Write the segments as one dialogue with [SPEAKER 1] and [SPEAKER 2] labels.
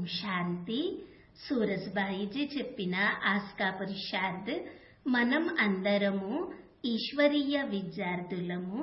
[SPEAKER 1] శాంతి సూరజ్బాయిజీ చెప్పిన ఆస్కా పురుషార్థ్ మనం అందరము ఈశ్వరీయ విద్యార్థులము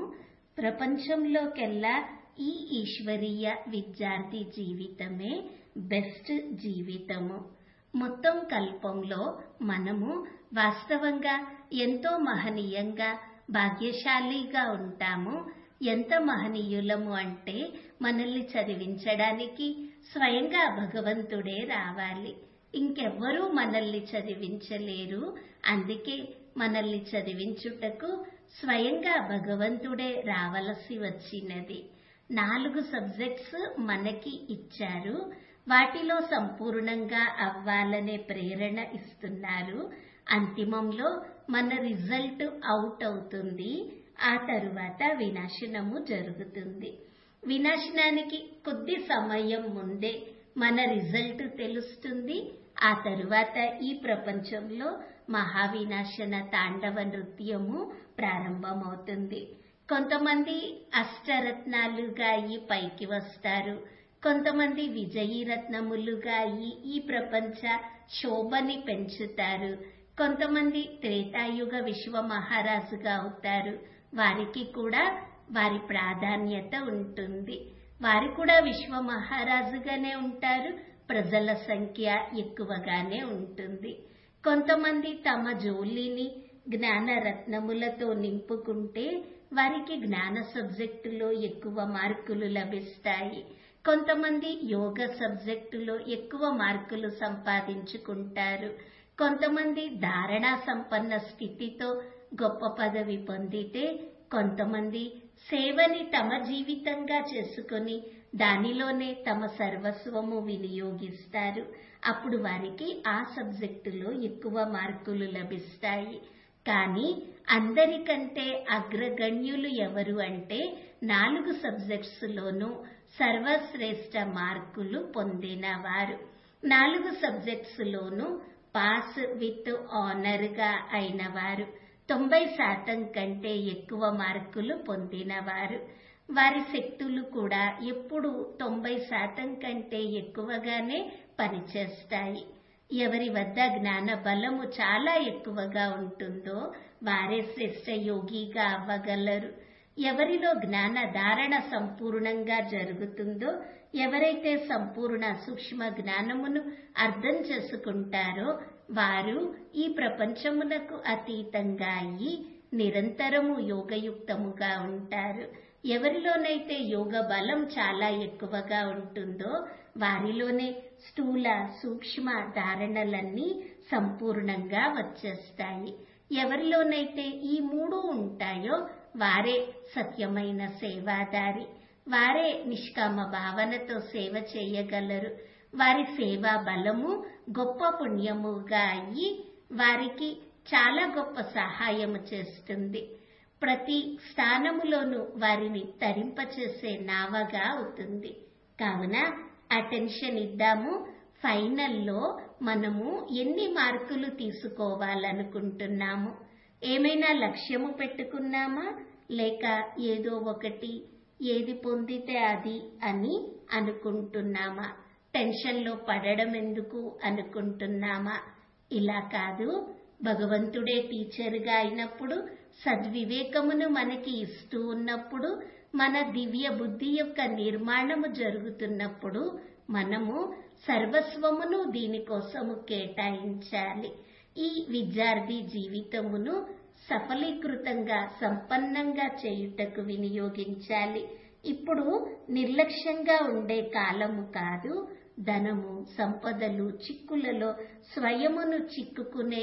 [SPEAKER 1] ప్రపంచంలోకెల్లా ఈ ఈశ్వరీయ విద్యార్థి జీవితమే బెస్ట్ జీవితము మొత్తం కల్పంలో మనము వాస్తవంగా ఎంతో మహనీయంగా భాగ్యశాలిగా ఉంటాము ఎంత మహనీయులము అంటే మనల్ని చదివించడానికి స్వయంగా భగవంతుడే రావాలి ఇంకెవ్వరూ మనల్ని చదివించలేరు అందుకే మనల్ని చదివించుటకు స్వయంగా భగవంతుడే రావలసి వచ్చినది నాలుగు సబ్జెక్ట్స్ మనకి ఇచ్చారు వాటిలో సంపూర్ణంగా అవ్వాలనే ప్రేరణ ఇస్తున్నారు అంతిమంలో మన రిజల్ట్ అవుట్ అవుతుంది ఆ తరువాత వినాశనము జరుగుతుంది వినాశనానికి కొద్ది సమయం ముందే మన రిజల్ట్ తెలుస్తుంది ఆ తరువాత ఈ ప్రపంచంలో మహావినాశన తాండవ నృత్యము ప్రారంభమవుతుంది కొంతమంది అష్టరత్నాలుగా అయి పైకి వస్తారు కొంతమంది విజయీ రత్నములుగా అయి ఈ ప్రపంచ శోభని పెంచుతారు కొంతమంది త్రేతాయుగ విశ్వ మహారాజుగా అవుతారు వారికి కూడా వారి ప్రాధాన్యత ఉంటుంది వారు కూడా విశ్వ మహారాజుగానే ఉంటారు ప్రజల సంఖ్య ఎక్కువగానే ఉంటుంది కొంతమంది తమ జోలిని జ్ఞాన రత్నములతో నింపుకుంటే వారికి జ్ఞాన సబ్జెక్టులో ఎక్కువ మార్కులు లభిస్తాయి కొంతమంది యోగ సబ్జెక్టులో ఎక్కువ మార్కులు సంపాదించుకుంటారు కొంతమంది ధారణా సంపన్న స్థితితో గొప్ప పదవి పొందితే కొంతమంది సేవని తమ జీవితంగా చేసుకొని దానిలోనే తమ సర్వస్వము వినియోగిస్తారు అప్పుడు వారికి ఆ సబ్జెక్టులో ఎక్కువ మార్కులు లభిస్తాయి కానీ అందరికంటే అగ్రగణ్యులు ఎవరు అంటే నాలుగు సబ్జెక్ట్స్ లోనూ సర్వశ్రేష్ట మార్కులు పొందిన వారు నాలుగు సబ్జెక్ట్స్ లోనూ పాస్ విత్ ఆనర్ గా అయిన వారు తొంభై శాతం కంటే ఎక్కువ మార్కులు పొందినవారు వారి శక్తులు కూడా ఎప్పుడు తొంభై శాతం కంటే ఎక్కువగానే పనిచేస్తాయి ఎవరి వద్ద జ్ఞాన బలము చాలా ఎక్కువగా ఉంటుందో వారే శ్రేష్ట యోగిగా అవ్వగలరు ఎవరిలో జ్ఞాన ధారణ సంపూర్ణంగా జరుగుతుందో ఎవరైతే సంపూర్ణ సూక్ష్మ జ్ఞానమును అర్థం చేసుకుంటారో వారు ఈ ప్రపంచమునకు అతీతంగా అయ్యి నిరంతరము యోగయుక్తముగా ఉంటారు ఎవరిలోనైతే యోగ బలం చాలా ఎక్కువగా ఉంటుందో వారిలోనే స్థూల సూక్ష్మ ధారణలన్నీ సంపూర్ణంగా వచ్చేస్తాయి ఎవరిలోనైతే ఈ మూడు ఉంటాయో వారే సత్యమైన సేవాదారి వారే నిష్కామ భావనతో సేవ చేయగలరు వారి సేవా బలము గొప్ప పుణ్యముగా అయ్యి వారికి చాలా గొప్ప సహాయము చేస్తుంది ప్రతి స్థానములోనూ వారిని తరింపచేసే నావగా అవుతుంది కావున అటెన్షన్ ఇద్దాము ఫైనల్లో మనము ఎన్ని మార్కులు తీసుకోవాలనుకుంటున్నాము ఏమైనా లక్ష్యము పెట్టుకున్నామా లేక ఏదో ఒకటి ఏది పొందితే అది అని అనుకుంటున్నామా టెన్షన్లో పడడం ఎందుకు అనుకుంటున్నామా ఇలా కాదు భగవంతుడే టీచర్గా అయినప్పుడు సద్వివేకమును మనకి ఇస్తూ ఉన్నప్పుడు మన దివ్య బుద్ధి యొక్క నిర్మాణము జరుగుతున్నప్పుడు మనము సర్వస్వమును దీనికోసము కేటాయించాలి ఈ విద్యార్థి జీవితమును సఫలీకృతంగా సంపన్నంగా చేయుటకు వినియోగించాలి ఇప్పుడు నిర్లక్ష్యంగా ఉండే కాలము కాదు ధనము సంపదలు చిక్కులలో స్వయమును చిక్కుకునే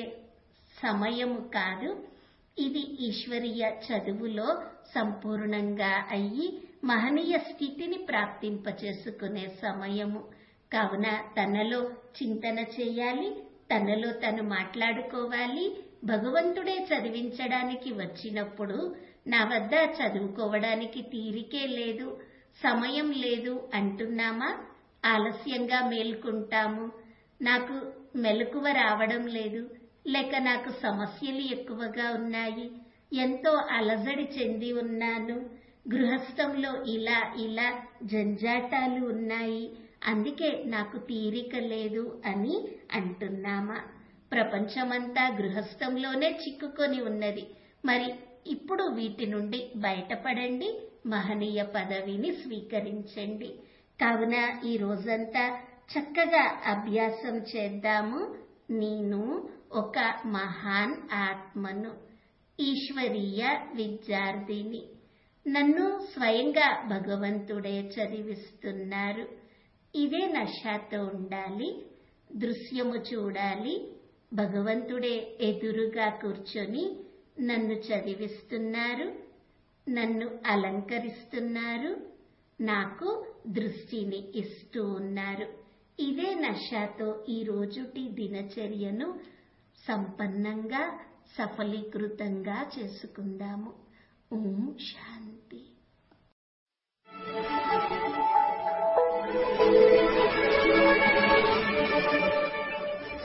[SPEAKER 1] సమయము కాదు ఇది ఈశ్వరీయ చదువులో సంపూర్ణంగా అయ్యి మహనీయ స్థితిని ప్రాప్తింపచేసుకునే సమయము కావున తనలో చింతన చేయాలి తనలో తను మాట్లాడుకోవాలి భగవంతుడే చదివించడానికి వచ్చినప్పుడు నా వద్ద చదువుకోవడానికి తీరికే లేదు సమయం లేదు అంటున్నామా ఆలస్యంగా మేల్కుంటాము నాకు మెలకువ రావడం లేదు లేక నాకు సమస్యలు ఎక్కువగా ఉన్నాయి ఎంతో అలజడి చెంది ఉన్నాను గృహస్థంలో ఇలా ఇలా జంజాటాలు ఉన్నాయి అందుకే నాకు తీరిక లేదు అని అంటున్నామా ప్రపంచమంతా గృహస్థంలోనే చిక్కుకొని ఉన్నది మరి ఇప్పుడు వీటి నుండి బయటపడండి మహనీయ పదవిని స్వీకరించండి కావున ఈ రోజంతా చక్కగా అభ్యాసం చేద్దాము నేను ఒక మహాన్ ఆత్మను ఈశ్వరీయ విద్యార్థిని నన్ను స్వయంగా భగవంతుడే చదివిస్తున్నారు ఇదే నషాతో ఉండాలి దృశ్యము చూడాలి భగవంతుడే ఎదురుగా కూర్చొని నన్ను చదివిస్తున్నారు నన్ను అలంకరిస్తున్నారు నాకు దృష్టిని ఇస్తూ ఉన్నారు ఇదే నషాతో ఈ రోజుటి దినచర్యను సంపన్నంగా సఫలీకృతంగా చేసుకుందాము ఓం శాంతి